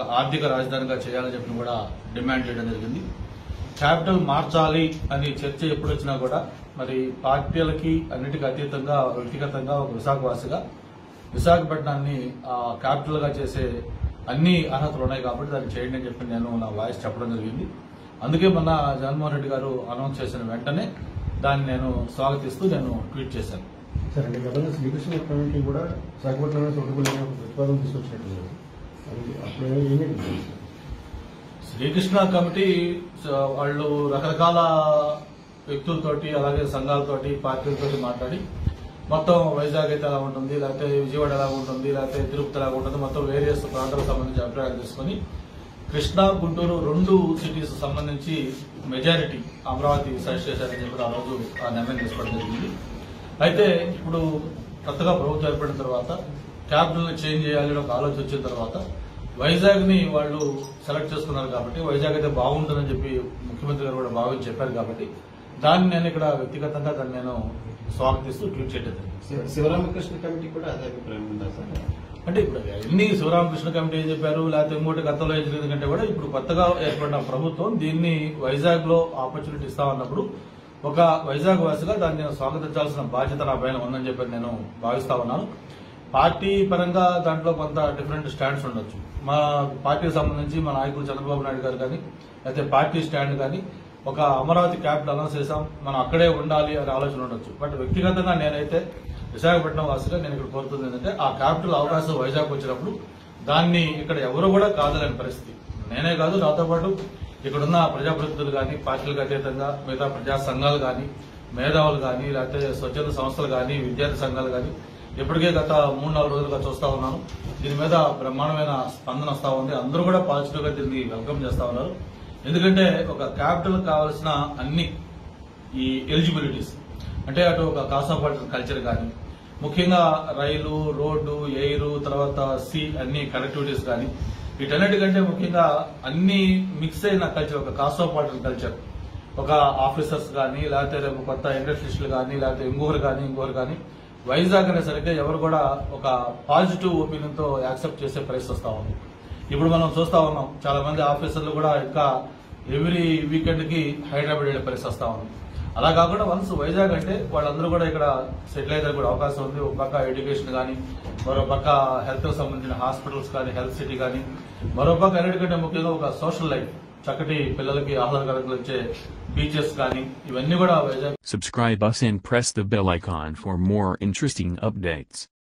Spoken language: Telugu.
ఆర్థిక రాజధానిగా చేయాలని చెప్పి కూడా డిమాండ్ చేయడం జరిగింది క్యాపిటల్ మార్చాలి అని చర్చ ఎప్పుడు వచ్చినా కూడా మరి పార్టీలకి అన్నిటికీ అతీతంగా వ్యక్తిగతంగా ఒక విశాఖవాసిగా విశాఖపట్నాన్ని ఆ, క్యాపిటల్ గా చేసే అన్ని అర్హతలు ఉన్నాయి కాబట్టి దాన్ని చేయండి అని చెప్పి నేను నా వాయిస్ చెప్పడం జరిగింది అందుకే మొన్న జగన్మోహన్ రెడ్డి గారు అనౌన్స్ చేసిన వెంటనే దాన్ని నేను స్వాగతిస్తూ నేను ట్వీట్ చేశాను సార్ అంటే గతంలో శ్రీకృష్ణ కమిటీ కూడా విశాఖపట్నంలో తోటపల్లి ఒక ప్రతిపాదన తీసుకొచ్చినట్టు అది అప్పుడు ఏమేమి సార్ శ్రీకృష్ణ కమిటీ స- వాళ్ళు రకరకాల వ్యక్తులతోటి అలాగే సంఘాలతోటి పార్టీలతోటి మాట్లాడి మొత్తం వైజాగ్ అయితే ఎలా ఉంటుంది లేకపోతే విజయవాడ ఎలా ఉంటుంది లేకపోతే తిరుపతి ఎలా ఉంటుంది మొత్తం వేరియస్ ప్రాంతాలకు సంబంధించి అభిప్రాయాలు తీసుకొని కృష్ణా గుంటూరు రెండు సిటీస్ సంబంధించి మెజారిటీ అమరావతి సజెస్ట్ చేశారని చెప్పి ఆ రోజు ఆ నిర్ణయం తీసుకోవడం జరిగింది అయితే ఇప్పుడు కొత్తగా ప్రభుత్వం ఏర్పడిన తర్వాత క్యాపిటల్ చేంజ్ చేయాలి అని ఒక ఆలోచన వచ్చిన తర్వాత వైజాగ్ ని వాళ్ళు సెలెక్ట్ చేసుకున్నారు కాబట్టి వైజాగ్ అయితే బాగుంటుందని చెప్పి ముఖ్యమంత్రి గారు కూడా భావించి చెప్పారు కాబట్టి దాన్ని నేను ఇక్కడ వ్యక్తిగతంగా దాన్ని నేను స్వాగతిస్తూ ట్వీట్ చేయడం జరిగింది శివ- శివరామకృష్ణ కమిటీ కూడా అదే అభిప్రాయం ఉందా సార్ అంటే ఇప్పుడు ఎన్ని శివరామకృష్ణ కమిటీ ఏం చెప్పారు లేకపోతే ఇంకోటి గతంలో ఏం జరిగింది కంటే కూడా ఇప్పుడు కొత్తగా ఏర్పడిన ప్రభుత్వం దీన్ని వైజాగ్ లో ఆపర్చునిటీ ఇస్తామన్నప్పుడు ఒక వైజాగ్ వాసిగా దాన్ని నేను స్వాగతించాల్సిన బాధ్యత నా పైన ఉందని చెప్పి నేను భావిస్తా ఉన్నాను పార్టీ పరంగా దాంట్లో కొంత డిఫరెంట్ స్టాండ్స్ ఉండొచ్చు మా పార్టీకి సంబంధించి మా నాయకులు చంద్రబాబు నాయుడు గారు కానీ లేకపోతే పార్టీ స్టాండ్ కానీ ఒక అమరావతి క్యాపిటల్ అనౌన్స్ చేసాం మనం అక్కడే ఉండాలి అనే ఆలోచన ఉండొచ్చు బట్ వ్యక్తిగతంగా నేనైతే విశాఖపట్నం వాసిగా నేను ఇక్కడ కోరుతుంది ఏంటంటే ఆ క్యాపిటల్ అవకాశం వైజాగ్ వచ్చినప్పుడు దాన్ని ఇక్కడ ఎవరు కూడా కాదలేని పరిస్థితి నేనే కాదు నాతో పాటు ఇక్కడున్న ప్రజాప్రతినిధులు కానీ పార్టీలకు అతీతంగా మిగతా ప్రజా సంఘాలు కానీ మేధావులు కానీ లేకపోతే స్వచ్ఛంద సంస్థలు కానీ విద్యార్థి సంఘాలు కానీ ఇప్పటికే గత మూడు నాలుగు రోజులుగా చూస్తా ఉన్నాను దీని మీద బ్రహ్మాండమైన స్పందన వస్తా ఉంది అందరూ కూడా పాజిటివ్ గా దీన్ని వెల్కమ్ చేస్తా ఉన్నారు ఎందుకంటే ఒక క్యాపిటల్ కావాల్సిన అన్ని ఈ ఎలిజిబిలిటీస్ అంటే అటు ఒక కాసాపాల్సిన కల్చర్ కానీ ముఖ్యంగా రైలు రోడ్డు ఎయిర్ తర్వాత సీ అన్ని కనెక్టివిటీస్ కానీ వీటన్నిటికంటే ముఖ్యంగా అన్ని మిక్స్ అయిన కల్చర్ ఒక కాసోపాటల్ కల్చర్ ఒక ఆఫీసర్స్ కానీ లేకపోతే రేపు కొత్త ఇండస్ట్రియలిస్టులు కానీ లేకపోతే ఇంకొకరు కానీ ఇంకొకరు కానీ వైజాగ్ అనేసరికి ఎవరు కూడా ఒక పాజిటివ్ ఒపీనియన్ తో యాక్సెప్ట్ చేసే పరిస్థితి వస్తా ఉంది ఇప్పుడు మనం చూస్తా ఉన్నాం చాలా మంది ఆఫీసర్లు కూడా ఇంకా ఎవ్రీ వీకెండ్ కి హైదరాబాద్ వెళ్ళే పరిస్థితి వస్తా ఉంది అలా కాకుండా వన్స్ వైజాగ్ అంటే వాళ్ళందరూ కూడా ఇక్కడ సెటిల్ అయితే కూడా అవకాశం ఉంది ఒక పక్క ఎడ్యుకేషన్ కానీ మరో పక్క హెల్త్ సంబంధించిన హాస్పిటల్స్ కానీ హెల్త్ సిటీ కానీ మరో పక్క అన్నిటికంటే ముఖ్యంగా ఒక సోషల్ లైఫ్ చక్కటి పిల్లలకి ఆహ్లాదకరంగా వచ్చే బీచెస్ కానీ ఇవన్నీ కూడా Vizag Subscribe us and press the bell icon for more interesting updates.